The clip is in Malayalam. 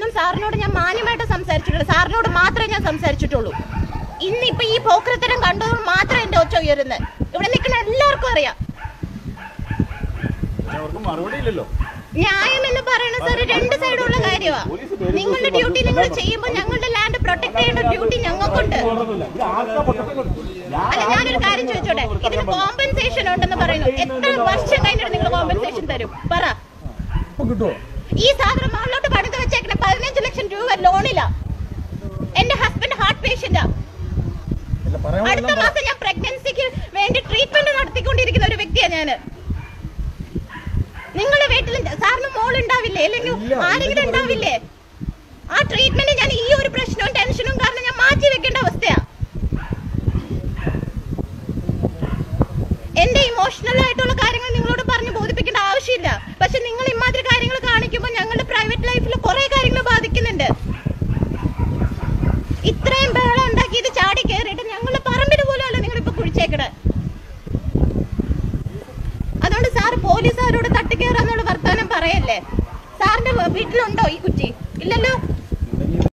ദിവസവും സാറിനോട് ഞാൻ മാന്യമായിട്ട് സംസാരിച്ചിട്ടുള്ളൂ സാറിനോട് മാത്രമേ ഞാൻ സംസാരിച്ചിട്ടുള്ളൂ ഇന്നിപ്പോ ഈ പോക്കരത്തരം കണ്ടതുകൊണ്ട് മാത്രമേ എന്റെ ഒച്ച ഉയരുന്നത് ഇവിടെ നിൽക്കുന്ന എല്ലാവർക്കും അറിയാം അവർക്ക് മറുപടി ഇല്ലല്ലോ ന്യായം എന്ന് പറയുന്നത് സാർ രണ്ട് സൈഡുള്ള കാര്യമാ നിങ്ങളുടെ ഡ്യൂട്ടി നിങ്ങൾ ചെയ്യുമ്പോൾ ഞങ്ങളുടെ ലാൻഡ് പ്രൊട്ടക്ട് ചെയ്യേണ്ട ഡ്യൂട്ടി ഞങ്ങൾക്കുണ്ട് അല്ല ഞാനൊരു കാര്യം ചോദിച്ചോട്ടെ ഇതിന് കോമ്പൻസേഷൻ ഉണ്ടെന്ന് പറയുന്നു എത്ര വർഷം കഴിഞ്ഞിട്ട് നിങ്ങൾ കോമ്പൻസേഷൻ തരും പറ ഈ സാധനം മുകളിലോട്ട് പണിത് വെച്ചേക്കണ പതിനഞ്ച് ലക്ഷം രൂപ ലോണിലാ എന്റെ ഹസ്ബൻഡ് ഹാർട്ട് പേഷ്യന്റാ അടുത്ത മാസം ഞാൻ പ്രഗ്നൻസിക്ക് വേണ്ടി ട്രീറ്റ്മെന്റ് നടത്തിക്കൊണ്ടിരിക്കുന്ന ഒരു വ്യക്തിയാണ് ഞാന് നിങ്ങളുടെ വീട്ടിൽ സാറിന് മോൾ ഉണ്ടാവില്ലേ അല്ലെങ്കിൽ ആരെങ്കിലും ഉണ്ടാവില്ലേ ആ ട്രീറ്റ്മെന്റ് ഞാൻ ഈ ഒരു പ്രശ്നവും ടെൻഷനും കാരണം ഞാൻ മാറ്റി വെക്കേണ്ട അവസ്ഥയാ എന്റെ ഇമോഷണൽ ആയിട്ടുള്ള കാര്യങ്ങൾ നിങ്ങളോട് പറഞ്ഞ് ബോധിപ്പിക്കേണ്ട ആവശ്യമില്ല പക്ഷെ നിങ്ങൾ ഇമാതിരി കാര്യങ്ങൾ കാണിക്കുമ്പോൾ ഞങ്ങളുടെ പ്രൈവറ്റ് ലൈഫിൽ കുറെ കാര്യങ്ങൾ ബാധിക്കുന്നുണ്ട് ഇത്രയും ബഹളം ഉണ്ടാക്കി ഇത് ചാടി കയറിയിട്ട് ഞങ്ങളുടെ പറമ്പിന് പോലും അല്ല നിങ്ങളിപ്പോ കുഴിച്ചേക്കണേ അതുകൊണ്ട് സാർ പോലീസുകാരോട് തട്ടിക്കയറാന്നുള്ള വർത്താനം പറയല്ലേ സാറിന്റെ വീട്ടിലുണ്ടോ ഈ കുറ്റി ഇല്ലല്ലോ